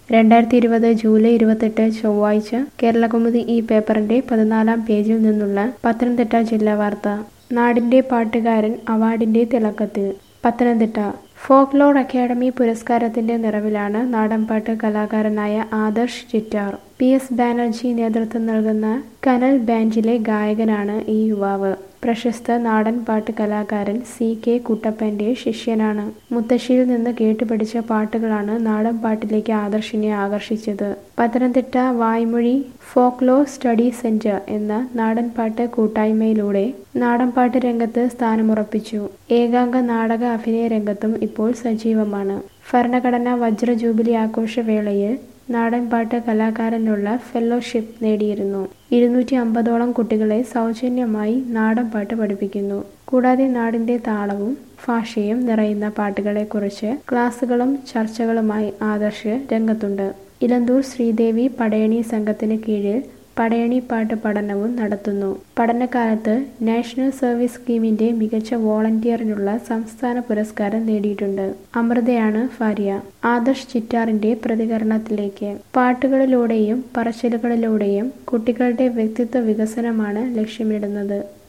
രണ്ടായിരത്തി ഇരുപത് ജൂലൈ ഇരുപത്തെട്ട് ചൊവ്വാഴ്ച കേരളകൗമുദി ഈ പേപ്പറിന്റെ പതിനാലാം പേജിൽ നിന്നുള്ള പത്തനംതിട്ട ജില്ലാ വാർത്ത നാടിന്റെ പാട്ടുകാരൻ അവാർഡിന്റെ തിളക്കത്തിൽ പത്തനംതിട്ട ഫോക്ലോർ അക്കാദമി പുരസ്കാരത്തിന്റെ നിറവിലാണ് നാടൻപാട്ട് കലാകാരനായ ആദർശ് ചിറ്റാർ പി എസ് ബാനർജി നേതൃത്വം നൽകുന്ന കനൽ ബാൻഡിലെ ഗായകനാണ് ഈ യുവാവ് പ്രശസ്ത നാടൻ പാട്ട് കലാകാരൻ സി കെ കുട്ടപ്പന്റെ ശിഷ്യനാണ് മുത്തശ്ശിയിൽ നിന്ന് കേട്ടുപഠിച്ച പാട്ടുകളാണ് നാടൻ പാട്ടിലേക്ക് ആദർശിനെ ആകർഷിച്ചത് Pathanamthitta Vaymozhi folklore study centre എന്ന നാടൻപാട്ട് കൂട്ടായ്മയിലൂടെ നാടൻപാട്ട് രംഗത്ത് സ്ഥാനമുറപ്പിച്ചു ഏകാംഗ നാടക അഭിനയ രംഗത്തും ഇപ്പോൾ സജീവമാണ് ഭരണഘടനാ വജ്ര ജൂബിലി ആഘോഷവേളയിൽ നാടൻപാട്ട് കലാകാരനുള്ള ഫെലോഷിപ്പ് നേടിയിരുന്നു ഇരുന്നൂറ്റി അമ്പതോളം കുട്ടികളെ സൗജന്യമായി നാടൻപാട്ട് പഠിപ്പിക്കുന്നു കൂടാതെ നാടിന്റെ താളവും ഭാഷയും നിറയുന്ന പാട്ടുകളെക്കുറിച്ച് ക്ലാസുകളും ചർച്ചകളുമായി ആദർശ് രംഗത്തുണ്ട് ഇലന്തൂർ ശ്രീദേവി പടയണി സംഘത്തിന് കീഴിൽ പടയണി പാട്ട് പഠനവും നടത്തുന്നു പഠനകാലത്ത് നാഷണൽ സർവീസ് സ്കീമിന്റെ മികച്ച വോളണ്ടിയറിനുള്ള സംസ്ഥാന പുരസ്കാരം നേടിയിട്ടുണ്ട് അമൃതയാണ് ഭാര്യ ആദർശ് ചിറ്റാറിന്റെ പ്രതികരണത്തിലേക്ക് പാട്ടുകളിലൂടെയും പറച്ചിലുകളിലൂടെയും കുട്ടികളുടെ വ്യക്തിത്വ വികസനമാണ് ലക്ഷ്യമിടുന്നത്